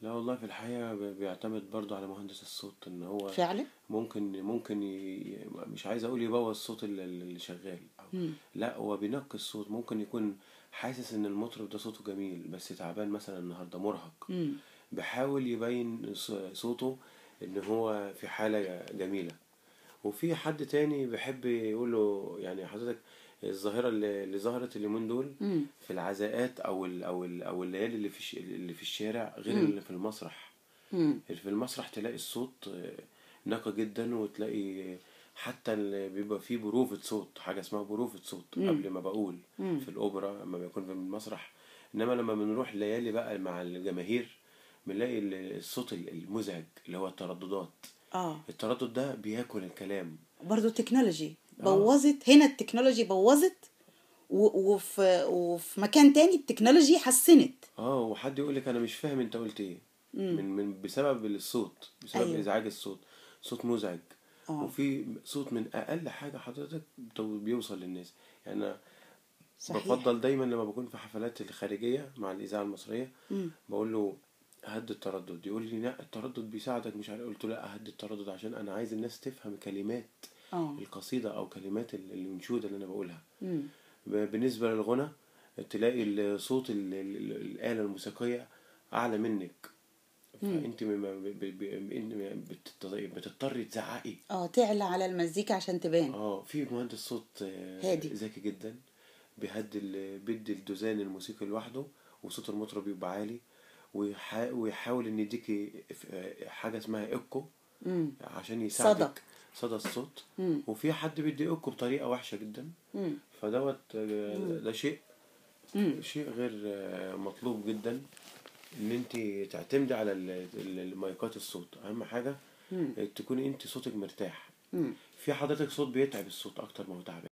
لا والله في الحقيقة ب- بيعتمد برضه على مهندس الصوت ان هو فعلا ممكن ممكن ي... مش عايز اقول يبوظ الصوت اللي, اللي شغال أو لا هو بينقي الصوت ممكن يكون حاسس ان المطرب ده صوته جميل بس تعبان مثلا النهارده مرهق مم. بيحاول يبين ص- صوته ان هو في حالة جميلة وفي حد تاني بيحب يقول له يعني حضرتك الظاهرة اللي اللي ظهرت اليومين دول مم. في العزاءات او ال او ال او الليالي اللي في الش- اللي في الشارع غير اللي في المسرح مم. في المسرح تلاقي الصوت آه، نقي جدا وتلاقي حتى اللي بيبقى فيه بروفة صوت حاجة اسمها بروفة صوت قبل ما بقول في الأوبرا لما بيكون في المسرح إنما لما بنروح ليالي بقى مع الجماهير بنلاقي ال- الصوت المزعج اللي هو الترددات اه التردد ده بياكل الكلام برضو التكنولوجي بوظت هنا التكنولوجي بوظت و- وفي وفي مكان تاني التكنولوجي حسنت اه وحد يقول لك انا مش فاهم انت قلت ايه من من بسبب الصوت بسبب أيوة. أيوه. ازعاج الصوت صوت مزعج آه. وفي صوت من اقل حاجه حضرتك تو- بيوصل للناس يعني انا صحيح. بفضل دايما لما بكون في حفلات الخارجيه مع الاذاعه المصريه مم. بقول له هد التردد يقول لي لا التردد بيساعدك مش عارف قلت له لا هد التردد عشان انا عايز الناس تفهم كلمات اه القصيده او كلمات ال- الانشوده اللي انا بقولها مم. ب- بالنسبة للغنى تلاقي الصوت ال- ال- ال- الآلة الموسيقية أعلى منك فأنت م- م- ب- ب- ب- بتت- بتضطري تزعقي اه تعلى على المزيكا عشان تبان اه في مهندس صوت آه، هادي. ذكي جدا بيهدي ال- بيدي الدوزان الموسيقي لوحده وصوت المطرب يبقى عالي ويحا- ويحاول ان يديكي ف- آه، حاجه اسمها ايكو مم. عشان يساعدك صدى. صدى الصوت مم. وفي حد بيدي ايكو بطريقه وحشه جدا مم. فدوت آه، ده شيء مم. شيء غير آه، مطلوب جدا ان انت تعتمدي على ال- ال- المايكات الصوت اهم حاجه مم. تكوني انت صوتك مرتاح مم. في حضرتك صوت بيتعب الصوت اكتر ما هو تعبان